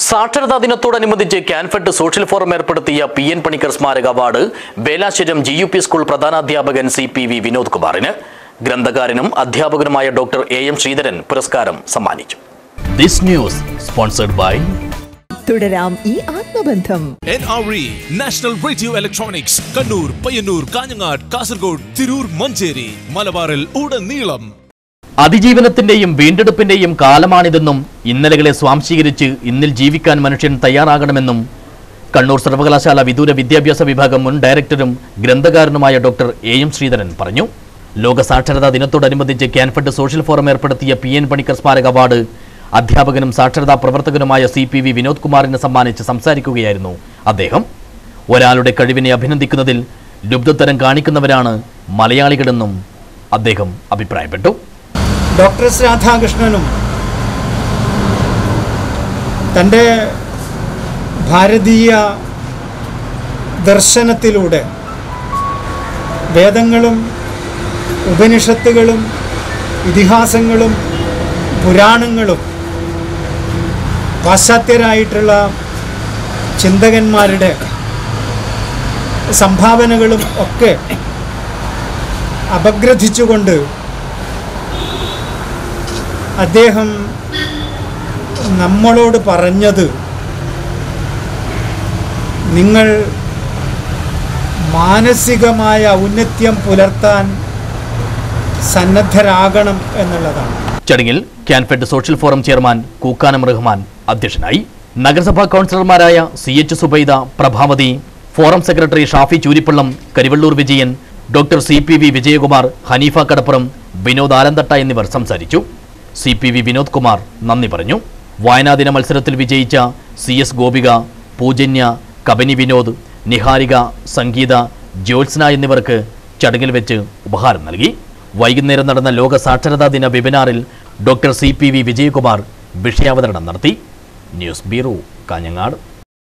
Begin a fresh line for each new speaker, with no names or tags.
സാക്ഷരതാ ദിനത്തോടനുബന്ധിച്ച് Canfed social forum ഏർപ്പെടുത്തിയ പി എൻ പണിക്കർ സ്മാരക award Velashwaram G U P school പ്രധാനാധ്യാപകൻ സി പി വി വിനോദ് കുമാറിന് ഗ്രന്ഥകാരനും അധ്യാപകനുമായ ഡോക്ടർ എ എം ശ്രീധരൻ പുരസ്കാരം സമ്മാനിച്ചു ദിസ് ന്യൂസ് സ്പോൺസർഡ് ബൈ
തുടരാം ഈ ആത്മബന്ധം
N R E national radio electronics Kannur Payyanur Kanhangad Kasaragod Tirur Manjeri മലബാറിൽ ഉടനീളം
അതിജീവനത്തിന്റെയും വീണ്ടെടുപ്പിന്റെയും കാലമാണിതെന്നും ഇന്നലകളെ സ്വാംശീകരിച്ച് ഇന്നിൽ ജീവിക്കാൻ മനുഷ്യൻ തയ്യാറാകണമെന്നും കണ്ണൂർ സർവകലാശാല വിദൂര വിദ്യാഭ്യാസ വിഭാഗം മുൻ ഡയറക്ടറും ഗ്രന്ഥകാരനുമായ ഡോക്ടർ എ എം ശ്രീധരൻ പറഞ്ഞു ലോക സാക്ഷരതാ ദിനത്തോടനുബന്ധിച്ച് കാൻഫെഡ് സോഷ്യൽ ഫോറം ഏർപ്പെടുത്തിയ പി എൻ പണിക്കർ സ്മാരക അവാർഡ് അധ്യാപകനും സാക്ഷരതാ പ്രവർത്തകനുമായ സി പി വി വിനോദ് കുമാറിന് സമ്മാനിച്ച് സംസാരിക്കുകയായിരുന്നു അദ്ദേഹം ഒരാളുടെ കഴിവിനെ അഭിനന്ദിക്കുന്നതിൽ ലുബ്ധത്തരം കാണിക്കുന്നവരാണ് മലയാളികളെന്നും അദ്ദേഹം അഭിപ്രായപ്പെട്ടു
ഡോക്ടർ എസ് രാധാകൃഷ്ണനും തൻ്റെ ഭാരതീയ ദർശനത്തിലൂടെ വേദങ്ങളും ഉപനിഷത്തുകളും ഇതിഹാസങ്ങളും പുരാണങ്ങളും പാശ്ചാത്യരായിട്ടുള്ള ചിന്തകന്മാരുടെ സംഭാവനകളും ഒക്കെ അപഗ്രഥിച്ചുകൊണ്ട് അദ്ദേഹം നമ്മളോട് പറഞ്ഞത് നിങ്ങൾ മാനസികമായ ഔന്നത്യം പുലർത്താൻ സന്നദ്ധരാകണം എന്നുള്ളതാണ്
ചടങ്ങിൽ Canfed social forum chairman Kookkanam Rahman അധ്യക്ഷനായി നഗരസഭാ കൗൺസിലർമാരായ C H Zubaida Prabhavathi forum secretary Shafi Choorippallam Karivellur Vijayan doctor C P V Vijayakumar Haneefa Kadappuram Vinod Alanthatta എന്നിവർ സംസാരിച്ചു C P V Vinod Kumar നന്ദി പറഞ്ഞു വായനാദിന മത്സരത്തിൽ വിജയിച്ച സി എസ് ഗോപിക പൂജന്യ കബനി വിനോദ് നിഹാരിക സംഗീത ജ്യോത്സ്ന എന്നിവർക്ക് ചടങ്ങിൽ വെച്ച് ഉപഹാരം നൽകി വൈകുന്നേരം നടന്ന ലോക സാക്ഷരതാ ദിന വെബിനാറിൽ doctor C P V Vijayakumar വിഷയാവതരണം നടത്തി ന്യൂസ് ബ്യൂറോ കാഞ്ഞങ്ങാട്